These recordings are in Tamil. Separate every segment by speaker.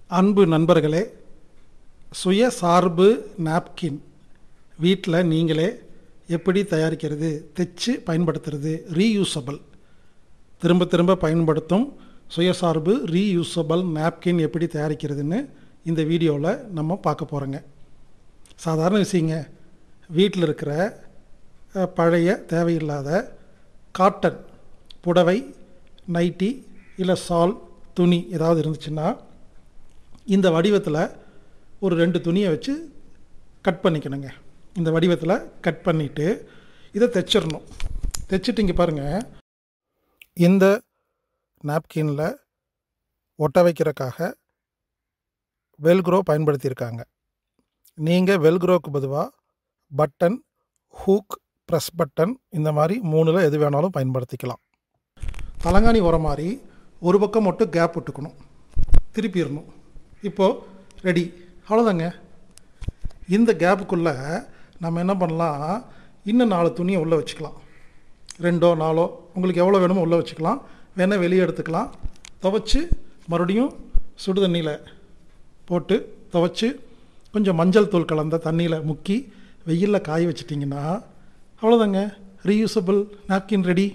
Speaker 1: அன்பு நண்பர்களே சுயசார்பு நாப்கின் வீட்டில் நீங்களே எப்படி தயாரிக்கிறது தைச்சு பயன்படுத்துறது ரீயூசபிள் திரும்ப திரும்ப பயன்படுத்தும் சுயசார்பு ரீயூசபிள் நாப்கின் எப்படி தயாரிக்கிறதுன்னு இந்த வீடியோவில் நம்ம பார்க்க போகிறோங்க சாதாரண விஷயங்க வீட்டில் இருக்கிற அஹ், பழைய தேவையில்லாத காட்டன் புடவை நைட்டி இல்லை சால் துணி ஏதாவது இருந்துச்சுன்னா இந்த வடிவத்தில் ஒரு ரெண்டு துணியை வச்சு கட் பண்ணிக்கணுங்க இந்த வடிவத்தில் கட் பண்ணிவிட்டு இதை தைச்சிடணும் தைச்சிட்டு இங்கே பாருங்கள் இந்த நாப்கினில் ஒட்ட வைக்கிறதுக்காக வெல்க்ரோ பயன்படுத்தியிருக்காங்க நீங்கள் வெல்க்ரோக்கு பொதுவாக பட்டன் ஹூக் ப்ரெஸ் பட்டன் இந்த மாதிரி மூணில் எது வேணாலும் பயன்படுத்திக்கலாம் தலங்காணி வர மாதிரி ஒரு பக்கம் மட்டும் கேப் விட்டுக்கணும் திருப்பிடணும் இப்போது ரெடி அவ்வளோதாங்க இந்த கேப்புக்குள்ளே நம்ம என்ன பண்ணலாம் இன்னும் நாலு துணியை உள்ளே வச்சுக்கலாம் ரெண்டோ நாலோ உங்களுக்கு எவ்வளோ வேணுமோ உள்ளே வச்சுக்கலாம் வேணால் வெளியே எடுத்துக்கலாம் துவைச்சி மறுபடியும் சுடு தண்ணியில் போட்டு துவைச்சி கொஞ்சம் மஞ்சள் தூள் கலந்த தண்ணியில் முக்கி வெயிலில் காய வச்சிட்டிங்கன்னா அவ்வளோதாங்க ரீயூசபிள் நாப்கின் ரெடி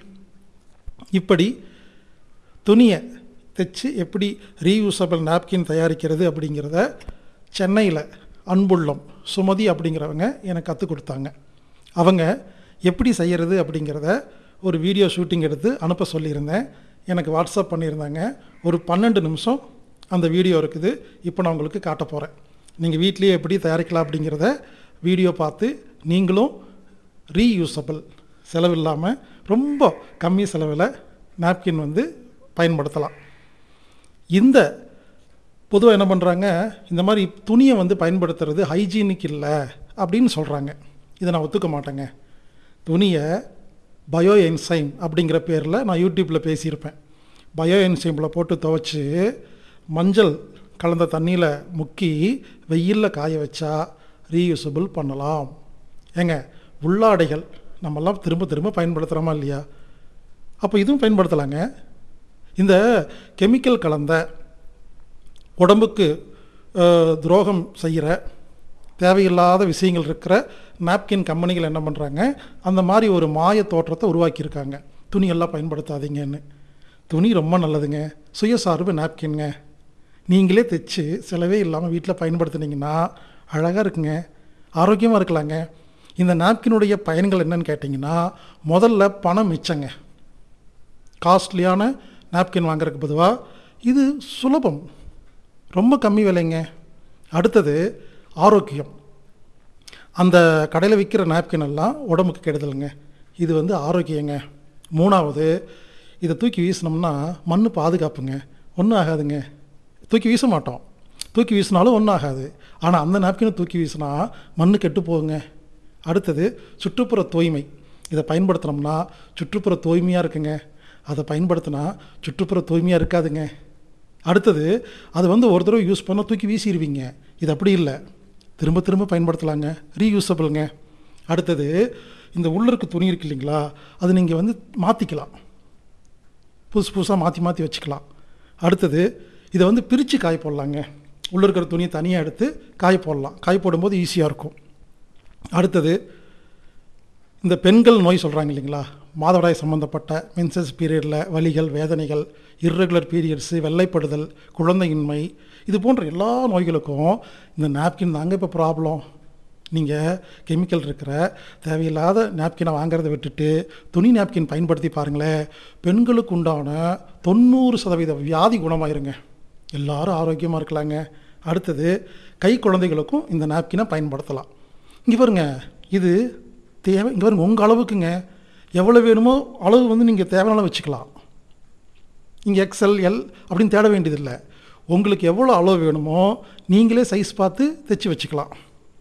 Speaker 1: இப்படி துணியை தைச்சு எப்படி ரீயூசபிள் நாப்கின் தயாரிக்கிறது அப்படிங்கிறத சென்னையில் அன்புள்ளம் சுமதி அப்படிங்கிறவங்க எனக்கு கற்றுக் கொடுத்தாங்க அவங்க எப்படி செய்கிறது அப்படிங்கிறத ஒரு வீடியோ ஷூட்டிங் எடுத்து அனுப்ப சொல்லியிருந்தேன் எனக்கு வாட்ஸ்அப் பண்ணியிருந்தாங்க ஒரு பன்னெண்டு நிமிஷம் அந்த வீடியோ இருக்குது இப்போ நான் உங்களுக்கு காட்ட போகிறேன் நீங்கள் வீட்லேயே எப்படி தயாரிக்கலாம் அப்படிங்கிறத வீடியோ பார்த்து நீங்களும் ரீயூசபிள் செலவில்லாமல் ரொம்ப கம்மி செலவில் நாப்கின் வந்து பயன்படுத்தலாம் இந்த பொதுவாக என்ன பண்ணுறாங்க இந்த மாதிரி துணியை வந்து பயன்படுத்துறது ஹைஜீனிக் இல்லை அப்படின்னு சொல்கிறாங்க இதை நான் ஒத்துக்க மாட்டேங்க துணியை பயோ என்சைம் அப்படிங்கிற பேரில் நான் யூடியூப்பில் பேசியிருப்பேன் பயோ என்சைமில் போட்டு துவைச்சி மஞ்சள் கலந்த தண்ணியில் முக்கி வெயிலில் காய வச்சா ரீயூசபிள் பண்ணலாம் ஏங்க உள்ளாடைகள் நம்மெல்லாம் திரும்ப திரும்ப பயன்படுத்துகிறோமா இல்லையா அப்போ இதுவும் பயன்படுத்தலாங்க இந்த கெமிக்கல் கலந்த உடம்புக்கு அஹ், துரோகம் செய்கிற தேவையில்லாத விஷயங்கள் இருக்கிற நாப்கின் கம்பெனிகள் என்ன பண்ணுறாங்க அந்த மாதிரி ஒரு மாய தோற்றத்தை உருவாக்கியிருக்காங்க துணியெல்லாம் பயன்படுத்தாதீங்கன்னு துணி ரொம்ப நல்லதுங்க சுயசார்பு நாப்கின்ங்க நீங்களே தைச்சு செலவே இல்லாமல் வீட்டில் பயன்படுத்துனீங்கன்னா அழகாக இருக்குங்க ஆரோக்கியமாக இருக்கலாங்க இந்த நாப்கினுடைய பயன்கள் என்னன்னு கேட்டிங்கன்னா முதல்ல பணம் மிச்சங்க காஸ்ட்லியான நாப்கின் வாங்குறதுக்கு பொதுவாக இது சுலபம் ரொம்ப கம்மி விலைங்க அடுத்தது ஆரோக்கியம் அந்த கடையில் விற்கிற நாப்கின் எல்லாம் உடம்புக்கு கெடுதலுங்க இது வந்து ஆரோக்கியங்க மூணாவது இதை தூக்கி வீசினோம்னா மண் பாதுகாப்புங்க ஒன்றும் ஆகாதுங்க தூக்கி வீச மாட்டோம் தூக்கி வீசினாலும் ஒன்றும் ஆகாது ஆனால் அந்த நாப்கினை தூக்கி வீசினா மண் கெட்டு போகுங்க அடுத்தது சுற்றுப்புற தூய்மை இதை பயன்படுத்தினோம்னா சுற்றுப்புற தூய்மையாக இருக்குங்க அதை பயன்படுத்தினா சுற்றுப்புற தூய்மையாக இருக்காதுங்க அடுத்தது அது வந்து ஒரு தடவை யூஸ் பண்ணால் தூக்கி வீசிடுவீங்க இது அப்படி இல்லை திரும்ப திரும்ப பயன்படுத்தலாங்க ரீயூசபிளுங்க அடுத்தது இந்த உள்ள இருக்க துணி இருக்கு இல்லைங்களா அது நீங்கள் வந்து மாற்றிக்கலாம் புதுசு புதுசாக மாற்றி மாற்றி வச்சுக்கலாம் அடுத்தது இதை வந்து பிரித்து காய போடலாங்க உள்ளே இருக்கிற துணியை தனியாக எடுத்து காய போடலாம் காய போடும்போது ஈஸியாக இருக்கும் அடுத்தது இந்த பெண்கள் நோய் சொல்கிறாங்க இல்லைங்களா மாதவிடாய் சம்மந்தப்பட்ட மென்சஸ் பீரியடில் வலிகள் வேதனைகள் இர்ரெகுலர் பீரியட்ஸு வெள்ளைப்படுதல் குழந்தையின்மை இது போன்ற எல்லா நோய்களுக்கும் இந்த நாப்கின் தாங்க இப்போ ப்ராப்ளம் நீங்கள் கெமிக்கல் இருக்கிற தேவையில்லாத நாப்கினை வாங்குறதை விட்டுட்டு துணி நாப்கின் பயன்படுத்தி பாருங்களேன் பெண்களுக்கு உண்டான தொண்ணூறு சதவீத வியாதி குணமாயிருங்க எல்லாரும் ஆரோக்கியமாக இருக்கலாங்க அடுத்தது கை குழந்தைகளுக்கும் இந்த நாப்கினை பயன்படுத்தலாம் இங்கே பாருங்க இது தேவை இங்கே பாருங்க உங்கள் அளவுக்குங்க எவ்வளோ வேணுமோ அளவு வந்து நீங்கள் தேவையான வச்சுக்கலாம் இங்கே எக்ஸ்எல் எல் அப்படின்னு தேட வேண்டியதில்லை உங்களுக்கு எவ்வளோ அளவு வேணுமோ நீங்களே சைஸ் பார்த்து தைச்சி வச்சுக்கலாம்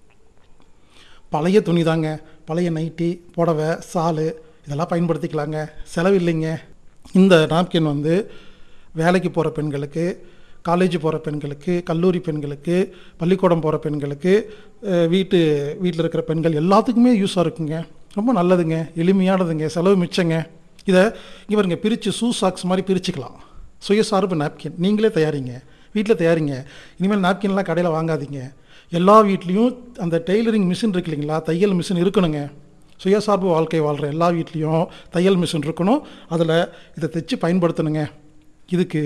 Speaker 1: பழைய துணி தாங்க பழைய நைட்டி புடவை சாலு இதெல்லாம் பயன்படுத்திக்கலாங்க செலவு இல்லைங்க இந்த நாப்கின் வந்து வேலைக்கு போகிற பெண்களுக்கு காலேஜ் போகிற பெண்களுக்கு கல்லூரி பெண்களுக்கு பள்ளிக்கூடம் போகிற பெண்களுக்கு அஹ், வீட்டு வீட்டில் இருக்கிற பெண்கள் எல்லாத்துக்குமே யூஸாக இருக்குங்க ரொம்ப நல்லதுங்க எளிமையானதுங்க செலவு மிச்சங்க இதை இங்கே பாருங்க பிரித்து ஷூ சாக்ஸ் மாதிரி பிரிச்சுக்கலாம் சுயசார்பு நாப்கின் நீங்களே தயாரிங்க வீட்டில் தயாரிங்க இனிமேல் நாப்கின்லாம் கடையில் வாங்காதீங்க எல்லா வீட்லேயும் அந்த டெய்லரிங் மிஷின் இருக்கு இல்லைங்களா தையல் மிஷின் இருக்கணுங்க சுயசார்பு வாழ்க்கை வாழ்கிற எல்லா வீட்லேயும் தையல் மிஷின் இருக்கணும் அதில் இதை தைச்சு பயன்படுத்தணுங்க இதுக்கு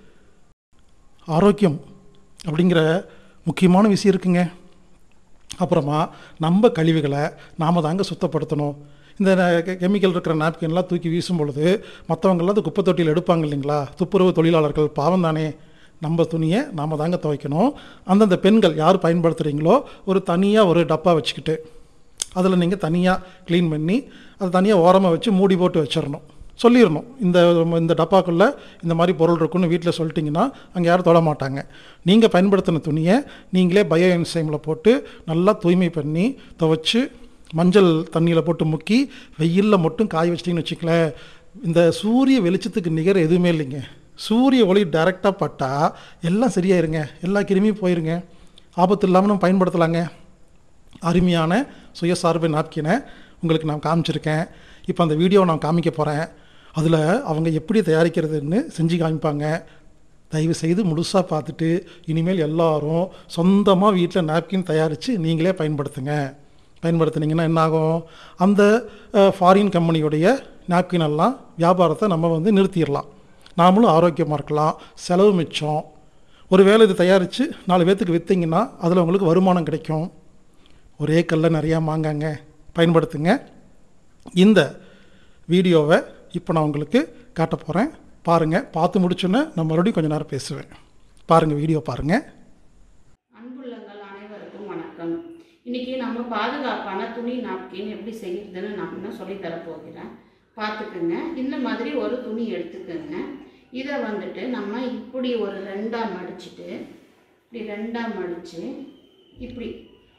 Speaker 1: ஆரோக்கியம் அப்படிங்கிற முக்கியமான விஷயம் இருக்குங்க அப்புறமா நம்ம கழிவுகளை நாம் தாங்க சுத்தப்படுத்தணும் இந்த கெமிக்கல் இருக்கிற நாப்கின்லாம் தூக்கி வீசும் பொழுது மற்றவங்களாம் அது குப்பை தொட்டியில் எடுப்பாங்க இல்லைங்களா துப்புரவு தொழிலாளர்கள் பாவம் தானே நம்ம துணியை நாம் தாங்க துவைக்கணும் அந்தந்த பெண்கள் யார் பயன்படுத்துகிறீங்களோ ஒரு தனியாக ஒரு டப்பா வச்சுக்கிட்டு அதில் நீங்கள் தனியாக க்ளீன் பண்ணி அதை தனியாக ஓரமாக வச்சு மூடி போட்டு வச்சிடணும் சொல்லிடணும் இந்த இந்த டப்பாக்குள்ளே இந்த மாதிரி பொருள் இருக்குன்னு வீட்டில் சொல்லிட்டிங்கன்னா அங்கே யாரும் தொட மாட்டாங்க நீங்கள் பயன்படுத்தின துணியை நீங்களே பயோ என்சைமில் போட்டு நல்லா தூய்மை பண்ணி துவைச்சு மஞ்சள் தண்ணியில் போட்டு முக்கி வெயிலில் மட்டும் காய வச்சிட்டிங்கன்னு வச்சுக்கலேன் இந்த சூரிய வெளிச்சத்துக்கு நிகர் எதுவுமே இல்லைங்க சூரிய ஒளி டைரெக்டாக பட்டால் எல்லாம் சரியாயிருங்க எல்லா கிருமியும் போயிருங்க ஆபத்து இல்லாமல் நம்ம பயன்படுத்தலாங்க அருமையான சுயசார்பு நாப்கினை உங்களுக்கு நான் காமிச்சிருக்கேன் இப்போ அந்த வீடியோவை நான் காமிக்க போகிறேன் அதில் அவங்க எப்படி தயாரிக்கிறதுன்னு செஞ்சு காமிப்பாங்க தயவு செய்து முழுசாக பார்த்துட்டு இனிமேல் எல்லாரும் சொந்தமாக வீட்டில் நாப்கின் தயாரித்து நீங்களே பயன்படுத்துங்க பயன்படுத்துனீங்கன்னா என்னாகும் அந்த ஃபாரின் கம்பெனியுடைய நாப்கின் எல்லாம் வியாபாரத்தை நம்ம வந்து நிறுத்திடலாம் நாமளும் ஆரோக்கியமாக இருக்கலாம் செலவு மிச்சம் ஒரு வேலை இது தயாரித்து நாலு பேர்த்துக்கு விற்றீங்கன்னா அதில் உங்களுக்கு வருமானம் கிடைக்கும் ஒரே கல்ல நிறையா மாங்காங்க பயன்படுத்துங்க இந்த வீடியோவை இப்போ நான் உங்களுக்கு காட்ட போகிறேன் பாருங்கள் பார்த்து முடிச்சோன்னே நான் மறுபடியும் கொஞ்ச நேரம் பேசுவேன் பாருங்கள் வீடியோ பாருங்கள்
Speaker 2: அன்புள்ளங்கள் அனைவருக்கும் வணக்கம் இன்னைக்கு நம்ம பாதுகாப்பான துணி நாப்கின் எப்படி செய்யறதுன்னு நான் இன்னும் சொல்லித் தரப் போகிறேன் பார்த்துக்குங்க இந்த மாதிரி ஒரு துணி எடுத்துக்கோங்க இதை வந்துட்டு நம்ம இப்படி ஒரு ரெண்டாக மடிச்சிட்டு இப்படி ரெண்டாக மடித்து இப்படி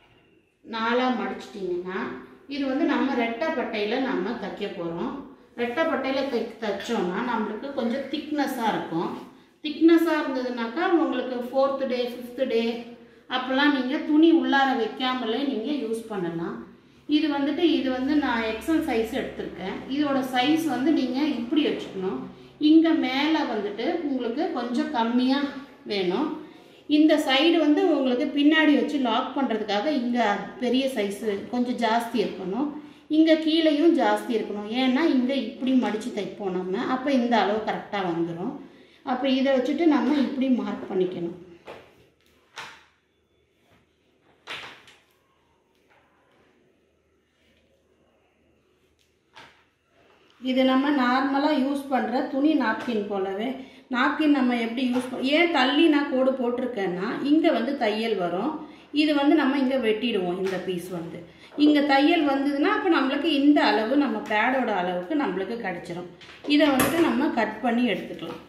Speaker 2: நாலாக மடிச்சிட்டிங்கன்னா இது வந்து நம்ம ரெட்டைப்பட்டையில் நம்ம தைக்க போகிறோம் ரெட்டைப்பட்டையில் தை தைச்சோம்னா நம்மளுக்கு கொஞ்சம் திக்னஸாக இருக்கும் திக்னஸாக இருந்ததுனாக்கா உங்களுக்கு ஃபோர்த்து டே ஃபிஃப்த்து டே அப்போல்லாம் நீங்கள் துணி உள்ளார வைக்காமலே நீங்கள் யூஸ் பண்ணலாம் இது வந்துட்டு இது வந்து நான் எக்ஸல் சைஸ் எடுத்திருக்கேன் இதோட சைஸ் வந்து நீங்கள் இப்படி வச்சுக்கணும் இங்கே மேலே வந்துட்டு உங்களுக்கு கொஞ்சம் கம்மியாக வேணும் இந்த சைடு வந்து உங்களுக்கு பின்னாடி வச்சு லாக் பண்ணுறதுக்காக இங்கே பெரிய சைஸு கொஞ்சம் ஜாஸ்தி இருக்கணும் இங்கே கீழேயும் ஜாஸ்தி இருக்கணும் ஏன்னா இங்கே இப்படி மடித்து தைப்போம் நம்ம அப்போ இந்த அளவு கரெக்டாக வந்துடும் அப்போ இதை வச்சுட்டு நம்ம இப்படி மார்க் பண்ணிக்கணும் இது நம்ம நார்மலாக யூஸ் பண்ணுற துணி நாப்கின் போலவே நாப்கின் நம்ம எப்படி யூஸ் பண்ண ஏன் தள்ளி நான் கோடு போட்டிருக்கேன்னா இங்கே வந்து தையல் வரும் இது வந்து நம்ம இங்கே வெட்டிடுவோம் இந்த பீஸ் வந்து இங்கே தையல் வந்ததுன்னா அப்போ நம்மளுக்கு இந்த அளவு நம்ம பேடோட அளவுக்கு நம்மளுக்கு கிடச்சிரும் இதை வந்துட்டு நம்ம கட் பண்ணி எடுத்துக்கலாம்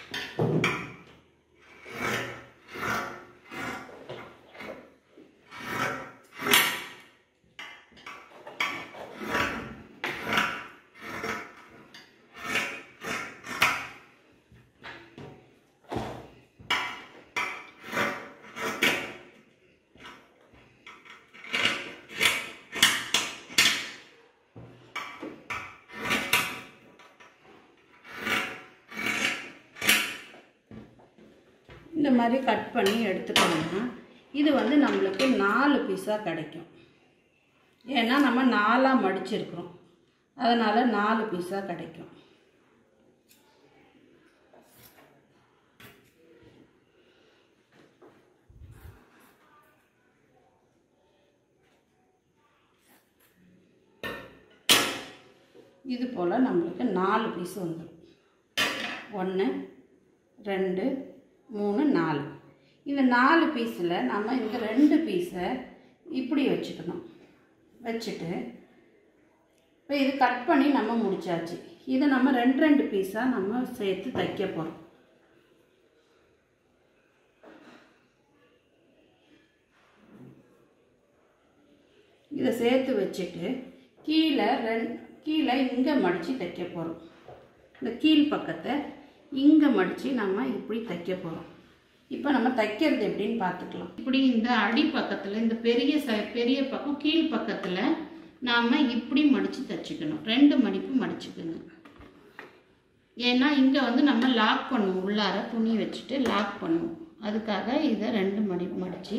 Speaker 2: இந்த மாதிரி கட் பண்ணி எடுத்துட்டோம்னா இது வந்து நம்மளுக்கு நாலு பீஸாக கிடைக்கும் ஏன்னா நம்ம நாலாக மடிச்சிருக்கிறோம் அதனால் நாலு பீஸாக கிடைக்கும் இது போல் நம்மளுக்கு நாலு பீஸ் வந்துடும் ஒன்று ரெண்டு மூணு நாலு இந்த நாலு பீஸில் நம்ம இந்த ரெண்டு பீஸை இப்படி வச்சுக்கணும் வச்சுட்டு இப்போ இது கட் பண்ணி நம்ம முடிச்சாச்சு இதை நம்ம ரெண்டு ரெண்டு பீஸாக நம்ம சேர்த்து தைக்க போகிறோம் இதை சேர்த்து வச்சுட்டு கீழே ரெண் கீழே இங்கே மடித்து தைக்க போகிறோம் இந்த கீழ் பக்கத்தை இங்கே மடித்து நம்ம இப்படி தைக்க போகிறோம் இப்போ நம்ம தைக்கிறது எப்படின்னு பார்த்துக்கலாம் இப்படி இந்த அடி பக்கத்தில் இந்த பெரிய ச பெரிய பக்கம் கீழ் பக்கத்தில் நாம் இப்படி மடித்து தைச்சிக்கணும் ரெண்டு மடிப்பு மடிச்சுக்கணும் ஏன்னா இங்கே வந்து நம்ம லாக் பண்ணுவோம் உள்ளார துணி வச்சுட்டு லாக் பண்ணுவோம் அதுக்காக இதை ரெண்டு மடி மடித்து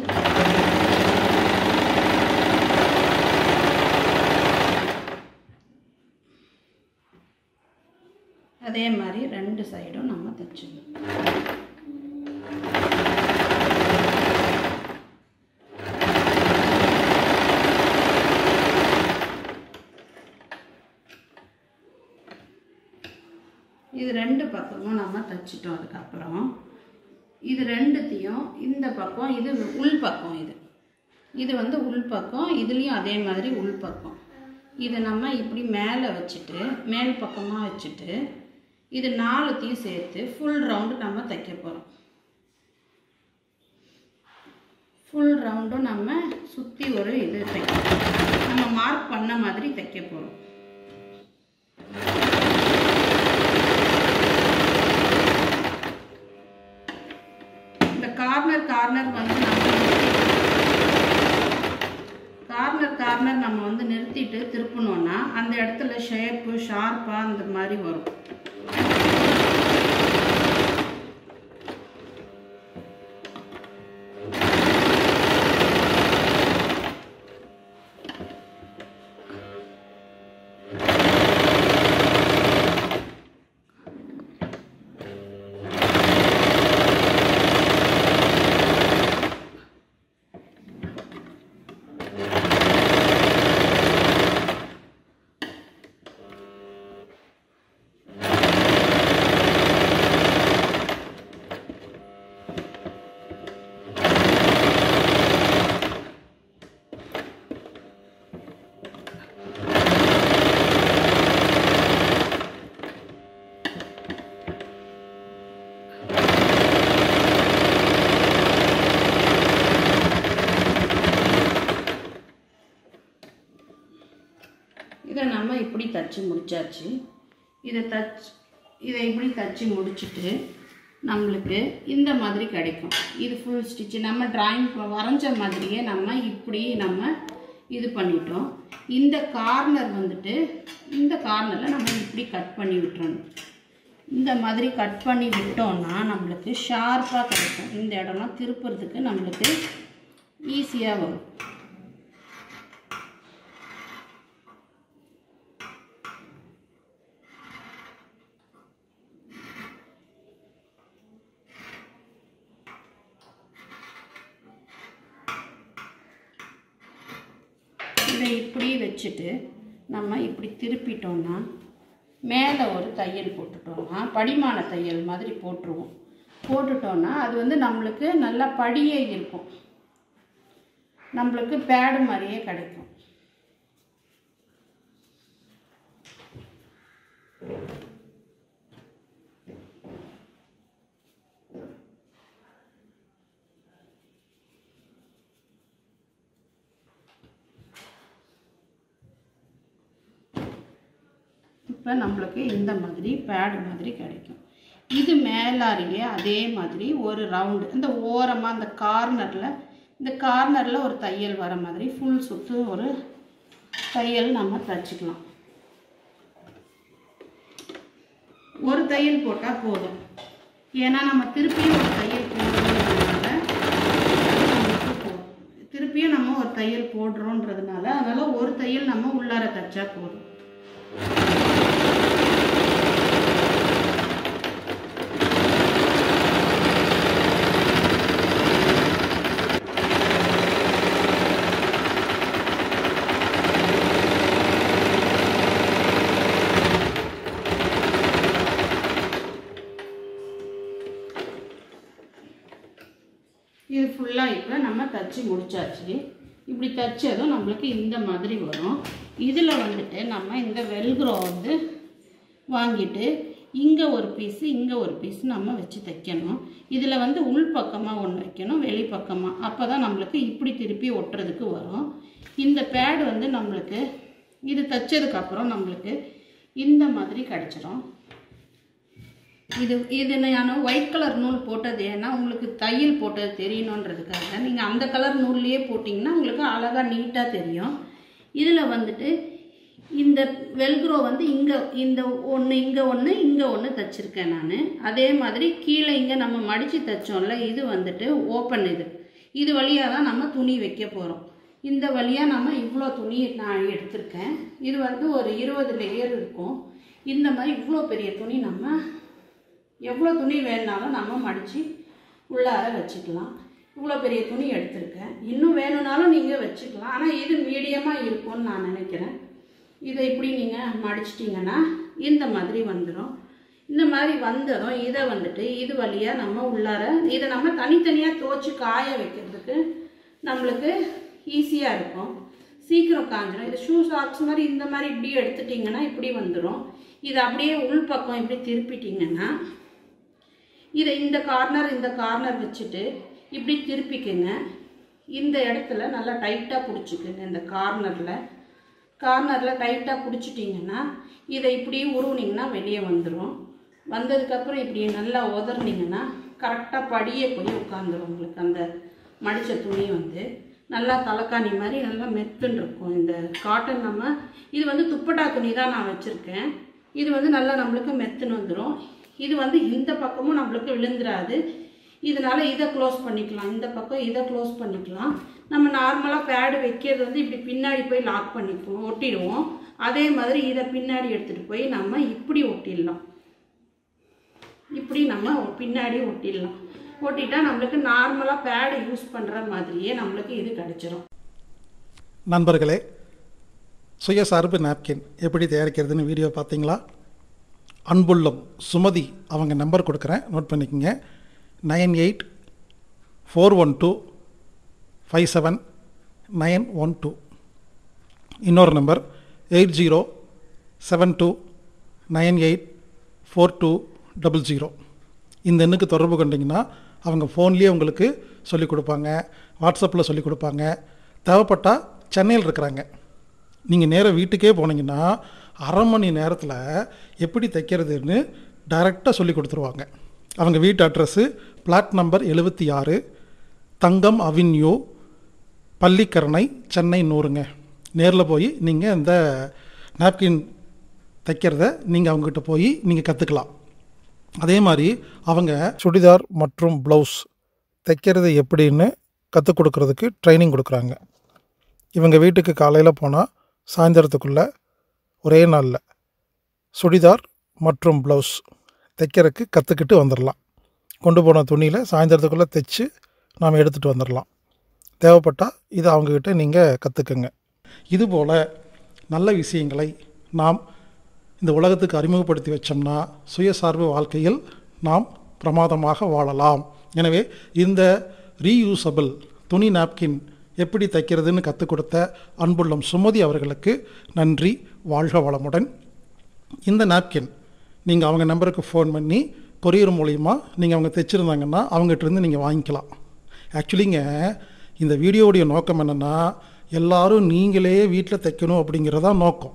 Speaker 2: அதே மாதிரி ரெண்டு சைடும் நம்ம தைச்சிடணும் இது ரெண்டு பக்கமும் நம்ம தைச்சிட்டோம் அதுக்கப்புறம் இது ரெண்டுத்தையும் இந்த பக்கம் இது உள் பக்கம் இது இது வந்து உள் பக்கம் இதுலேயும் அதே மாதிரி உள் பக்கம் இதை நம்ம இப்படி மேலே வச்சுட்டு மேல் பக்கமாக வச்சுட்டு இது நாலுத்தையும் சேர்த்து ஃபுல் ரவுண்டு நம்ம தைக்க போகிறோம் ஃபுல் ரவுண்டும் நம்ம சுற்றி ஒரு இது தைக்க நம்ம மார்க் பண்ண மாதிரி தைக்க போகிறோம் இந்த கார்னர் கார்னர் வந்து நம்ம கார்னர் கார்னர் நம்ம வந்து நிறுத்திட்டு திருப்பணும்னா அந்த இடத்துல ஷேப்பு ஷார்ப்பாக அந்த மாதிரி வரும் இதை நம்ம இப்படி தச்சு முடிச்சாச்சு இதை தச் இதை இப்படி தச்சு முடிச்சுட்டு நம்மளுக்கு இந்த மாதிரி கிடைக்கும் இது ஃபுல் ஸ்டிச்சு நம்ம டிராயிங் வரைஞ்ச மாதிரியே நம்ம இப்படி நம்ம இது பண்ணிட்டோம் இந்த கார்னர் வந்துட்டு இந்த கார்னரில் நம்ம இப்படி கட் பண்ணி விட்டுறணும் இந்த மாதிரி கட் பண்ணி விட்டோம்னா நம்மளுக்கு ஷார்ப்பாக கிடைக்கும் இந்த இடம்லாம் திருப்புறதுக்கு நம்மளுக்கு ஈஸியாக வரும் இதை இப்படி வச்சுட்டு நம்ம இப்படி திருப்பிட்டோம்னா மேலே ஒரு தையல் போட்டுட்டோம்னா படிமான தையல் மாதிரி போட்டுருவோம் போட்டுட்டோம்னா அது வந்து நம்மளுக்கு நல்லா படியே இருக்கும் நம்மளுக்கு பேடு மாதிரியே கிடைக்கும் இப்போ நம்மளுக்கு இந்த மாதிரி பேடு மாதிரி கிடைக்கும் இது மேலாரியே அதே மாதிரி ஒரு ரவுண்டு இந்த ஓரமாக அந்த கார்னரில் இந்த கார்னரில் ஒரு தையல் வர மாதிரி ஃபுல் சுற்று ஒரு தையல் நம்ம தச்சுக்கலாம் ஒரு தையல் போட்டால் போதும் ஏன்னா நம்ம திருப்பியும் ஒரு தையல் போடுறதுனால நம்மளுக்கு போதும். திருப்பியும் நம்ம ஒரு தையல் போடுறோன்றதுனால அதனால் ஒரு தையல் நம்ம உள்ளார தைச்சா போதும் இது ஃபுல்லாக இப்போ நம்ம தச்சு முடிச்சாச்சு இப்படி தச்சதும் நம்மளுக்கு இந்த மாதிரி வரும் இதில் வந்துட்டு நம்ம இந்த வெல்க்ரோ வந்து வாங்கிட்டு இங்கே ஒரு பீஸு இங்கே ஒரு பீஸ் நம்ம வச்சு தைக்கணும் இதில் வந்து உள் பக்கமாக ஒன்று வைக்கணும் வெளி பக்கமாக அப்போ தான் நம்மளுக்கு இப்படி திருப்பி ஒட்டுறதுக்கு வரும் இந்த பேட் வந்து நம்மளுக்கு இது தைச்சதுக்கப்புறம் நம்மளுக்கு இந்த மாதிரி கிடச்சிரும் இது இது நான் ஒயிட் கலர் நூல் போட்டது ஏன்னா உங்களுக்கு தையல் போட்டது தெரியணுன்றதுக்காக நீங்கள் அந்த கலர் நூல்லையே போட்டிங்கன்னா உங்களுக்கு அழகாக நீட்டாக தெரியும் இதில் வந்துட்டு இந்த வெல்க்ரோ வந்து இங்கே இந்த ஒன்று இங்கே ஒன்று இங்கே ஒன்று தைச்சிருக்கேன் நான் அதே மாதிரி கீழே இங்கே நம்ம மடித்து தைச்சோம்ல இது வந்துட்டு ஓப்பன் இது இது வழியாக தான் நம்ம துணி வைக்க போகிறோம் இந்த வழியாக நம்ம இவ்வளோ துணி நான் எடுத்திருக்கேன் இது வந்து ஒரு இருபது லேயர் இருக்கும் இந்த மாதிரி இவ்வளோ பெரிய துணி நம்ம எவ்வளோ துணி வேணுனாலும் நம்ம மடித்து உள்ளார வச்சுக்கலாம் இவ்வளோ பெரிய துணி எடுத்திருக்கேன் இன்னும் வேணும்னாலும் நீங்கள் வச்சுக்கலாம் ஆனால் இது மீடியமாக இருக்கும்னு நான் நினைக்கிறேன் இதை இப்படி நீங்கள் மடிச்சிட்டிங்கன்னா இந்த மாதிரி வந்துடும் இந்த மாதிரி வந்ததும் இதை வந்துட்டு இது வழியாக நம்ம உள்ளார இதை நம்ம தனித்தனியாக துவச்சி காய வைக்கிறதுக்கு நம்மளுக்கு ஈஸியாக இருக்கும் சீக்கிரம் காஞ்சிடும் இது ஷூ சாக்ஸ் மாதிரி இந்த மாதிரி இப்படி எடுத்துட்டிங்கன்னா இப்படி வந்துடும் இதை அப்படியே உள் பக்கம் இப்படி திருப்பிட்டிங்கன்னா இதை இந்த கார்னர் இந்த கார்னர் வச்சுட்டு இப்படி திருப்பிக்குங்க இந்த இடத்துல நல்லா டைட்டாக பிடிச்சிக்குங்க இந்த கார்னரில் கார்னரில் டைட்டாக பிடிச்சிட்டிங்கன்னா இதை இப்படி உருவுனீங்கன்னா வெளியே வந்துடும் வந்ததுக்கப்புறம் இப்படி நல்லா உதறினீங்கன்னா கரெக்டாக படியே போய் உட்காந்துரும் உங்களுக்கு அந்த மடித்த துணி வந்து நல்லா தலைக்காணி மாதிரி நல்லா மெத்துன்னு இருக்கும் இந்த காட்டன் நம்ம இது வந்து துப்பட்டா துணி தான் நான் வச்சுருக்கேன் இது வந்து நல்லா நம்மளுக்கு மெத்துன்னு வந்துடும் இது வந்து இந்த பக்கமும் நம்மளுக்கு விழுந்துராது இதனால இதை க்ளோஸ் பண்ணிக்கலாம் இந்த பக்கம் இதை க்ளோஸ் பண்ணிக்கலாம் நம்ம நார்மலாக பேடு வைக்கிறது வந்து இப்படி பின்னாடி போய் லாக் பண்ணிக்குவோம் ஒட்டிடுவோம் அதே மாதிரி இதை பின்னாடி எடுத்துகிட்டு போய் நம்ம இப்படி ஒட்டிடலாம் இப்படி நம்ம பின்னாடி ஒட்டிடலாம் ஒட்டிட்டா நம்மளுக்கு நார்மலாக பேடு யூஸ் பண்ணுற மாதிரியே நம்மளுக்கு இது கிடச்சிரும்
Speaker 1: நண்பர்களே சுயசார்பு நாப்கின் எப்படி தயாரிக்கிறதுன்னு வீடியோ பார்த்தீங்களா அன்புள்ளம் சுமதி அவங்க நம்பர் கொடுக்குறேன் நோட் பண்ணிக்கோங்க nine eight four one two five seven nine one two இன்னொரு number eight zero seven two nine eight four two double zero இந்த எண்ணுக்கு தொடர்பு கொண்டீங்கன்னா அவங்க ஃபோன்லேயே உங்களுக்கு சொல்லிக் கொடுப்பாங்க வாட்ஸ்அப்பில் சொல்லிக் கொடுப்பாங்க தேவைப்பட்டால் சென்னையில் இருக்கிறாங்க நீங்கள் நேராக வீட்டுக்கே போனீங்கன்னா அரை மணி நேரத்தில் எப்படி தைக்கிறதுன்னு டைரெக்டாக சொல்லி கொடுத்துருவாங்க அவங்க வீட்டு அட்ரஸ்ஸு பிளாட் நம்பர் எழுபத்தி ஆறு தங்கம் அவென்யூ பள்ளிக்கரணை சென்னை நூறுங்க நேரில் போய் நீங்கள் இந்த நாப்கின் தைக்கிறத நீங்கள் அவங்ககிட்ட போய் நீங்கள் கற்றுக்கலாம் அதே மாதிரி அவங்க சுடிதார் மற்றும் ப்ளவுஸ் தைக்கிறது எப்படின்னு கற்றுக் கொடுக்கறதுக்கு ட்ரைனிங் கொடுக்குறாங்க இவங்க வீட்டுக்கு காலையில் போனால் சாயந்தரத்துக்குள்ளே ஒரே நாளில் சுடிதார் மற்றும் ப்ளவுஸ் தைக்கிறதுக்கு கற்றுக்கிட்டு வந்துடலாம் கொண்டு போன துணியில் சாயந்தரத்துக்குள்ளே தைச்சு நாம் எடுத்துகிட்டு வந்துடலாம் தேவைப்பட்டால் இதை அவங்கக்கிட்ட நீங்கள் கற்றுக்குங்க இதுபோல் நல்ல விஷயங்களை நாம் இந்த உலகத்துக்கு அறிமுகப்படுத்தி வச்சோம்னா சுயசார்பு வாழ்க்கையில் நாம் பிரமாதமாக வாழலாம் எனவே இந்த ரீயூசபிள் துணி நாப்கின் எப்படி தைக்கிறதுன்னு கற்றுக் கொடுத்த அன்புள்ளம் சுமதி அவர்களுக்கு நன்றி வாழ்க வளமுடன் இந்த நாப்கின் நீங்கள் அவங்க நம்பருக்கு ஃபோன் பண்ணி கொரியர் மூலிமா நீங்கள் அவங்க தைச்சிருந்தாங்கன்னா அவங்ககிட்டருந்து நீங்கள் வாங்கிக்கலாம் ஆக்சுவலிங்க இந்த வீடியோவுடைய நோக்கம் என்னென்னா எல்லாரும் நீங்களே வீட்டில் தைக்கணும் அப்படிங்கிறதா நோக்கம்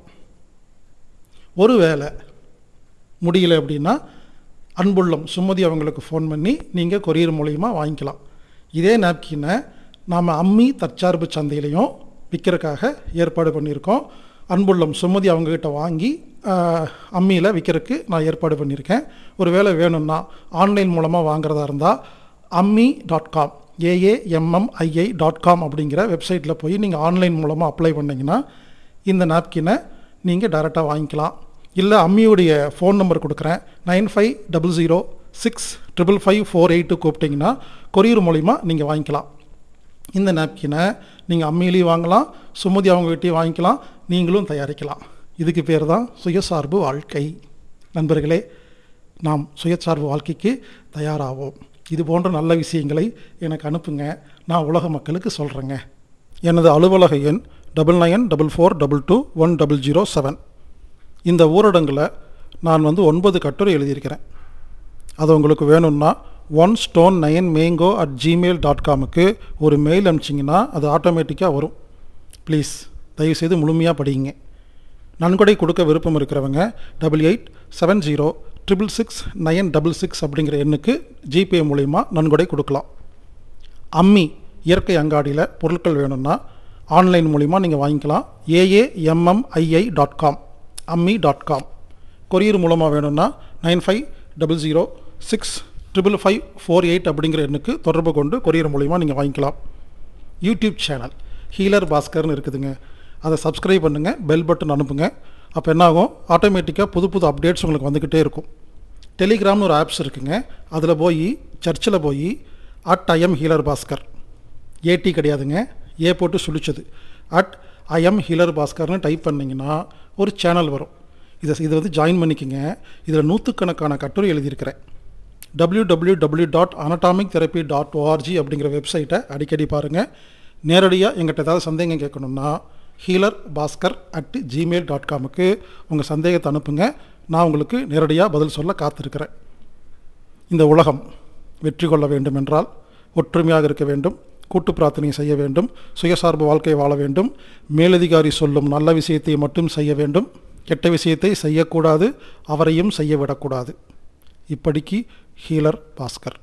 Speaker 1: ஒரு வேளை முடியல அப்படின்னா அன்புள்ளம் சுமதி அவங்களுக்கு ஃபோன் பண்ணி நீங்கள் கொரியர் மூலிமா வாங்கிக்கலாம் இதே நாப்கினை நாம் அம்மி தற்சார்பு சந்தையிலையும் விற்கிறதுக்காக ஏற்பாடு பண்ணியிருக்கோம் அன்புள்ளம் சுமதி அவங்கக்கிட்ட வாங்கி அம்மியில் விற்கிறதுக்கு நான் ஏற்பாடு பண்ணியிருக்கேன் ஒரு வேளை வேணும்னா ஆன்லைன் மூலமாக வாங்குறதா இருந்தால் Ammi dot com A A M M I I dot com அப்படிங்கிற வெப்சைட்டில் போய் நீங்கள் ஆன்லைன் மூலமாக அப்ளை பண்ணிங்கன்னா இந்த நாப்கினை நீங்கள் டைரெக்டாக வாங்கிக்கலாம் இல்லை அம்மியுடைய ஃபோன் நம்பர் கொடுக்குறேன் nine five double zero six triple five four eight கூப்பிட்டிங்கன்னா கொரியர் மூலிமா நீங்கள் வாங்கிக்கலாம் இந்த நாப்கினை நீங்கள் அம்மியிலையும் வாங்கலாம் சுமதி அவங்ககிட்டயும் வாங்கிக்கலாம் நீங்களும் தயாரிக்கலாம் இதுக்கு பேர் தான் சுயசார்பு வாழ்க்கை நண்பர்களே நாம் சுயசார்பு வாழ்க்கைக்கு தயாராவோம் இது போன்ற நல்ல விஷயங்களை எனக்கு அனுப்புங்க நான் உலக மக்களுக்கு சொல்கிறேங்க எனது அலுவலக எண் double nine double four double two one double zero seven இந்த ஊரடங்கில் நான் வந்து ஒன்பது கட்டுரை எழுதியிருக்கிறேன் அது உங்களுக்கு வேணும்னா one stone nine mango at Gmail dot காமுக்கு ஒரு மெயில் அனுப்பிச்சிங்கன்னா அது ஆட்டோமேட்டிக்காக வரும் ப்ளீஸ் தயவுசெய்து முழுமையாக படிங்க நன்கொடை கொடுக்க விருப்பம் இருக்கிறவங்க double eight seven zero triple six nine double six அப்படிங்கிற எண்ணுக்கு ஜிபே மூலிமா நன்கொடை கொடுக்கலாம் அம்மி இயற்கை அங்காடியில் பொருட்கள் வேணும்னா ஆன்லைன் மூலிமா நீங்கள் வாங்கிக்கலாம் A A M M I I dot com Ammi dot com courier மூலமாக வேணும்னா nine five double zero six triple five four eight அப்படிங்கிற எண்ணுக்கு தொடர்பு கொண்டு கொரியர் மூலிமா நீங்கள் வாங்கிக்கலாம் யூடியூப் சேனல் ஹீலர் பாஸ்கர்னு இருக்குதுங்க அதை சப்ஸ்கிரைப் பண்ணுங்கள் பெல் பட்டன் அனுப்புங்க அப்போ என்னாகும் ஆட்டோமேட்டிக்காக புது புது அப்டேட்ஸ் உங்களுக்கு வந்துக்கிட்டே இருக்கும் டெலிகிராம்னு ஒரு ஆப்ஸ் இருக்குங்க அதில் போய் சர்ச்சில் போய் at I M healer Bhaskar A T கிடையாதுங்க ஏ போட்டு சுழிச்சது அட் ஐஎம் ஹீலர் பாஸ்கர்னு டைப் பண்ணிங்கன்னா ஒரு சேனல் வரும் இதை இதை வந்து ஜாயின் பண்ணிக்கங்க இதில் நூற்றுக்கணக்கான கட்டுரை எழுதியிருக்கிறேன் W W W dot anatomic therapy dot O R G அப்படிங்கிற வெப்சைட்டை அடிக்கடி பாருங்கள் நேரடியாக எங்கிட்ட ஏதாவது சந்தேகம் கேட்கணுன்னா healer Bhaskar at Gmail dot காமுக்கு உங்கள் சந்தேகத்தை அனுப்புங்க நான் உங்களுக்கு நேரடியாக பதில் சொல்ல காத்திருக்கிறேன் இந்த உலகம் வெற்றி கொள்ள வேண்டும் என்றால் ஒற்றுமையாக இருக்க வேண்டும் கூட்டு பிரார்த்தனை செய்ய வேண்டும் சுயசார்பு வாழ்க்கை வாழ வேண்டும் மேலதிகாரி சொல்லும் நல்ல விஷயத்தை மட்டும் செய்ய வேண்டும் கெட்ட விஷயத்தை செய்யக்கூடாது அவரையும் செய்ய விடக்கூடாது இப்படிக்கு ஹீலர் பாஸ்கர்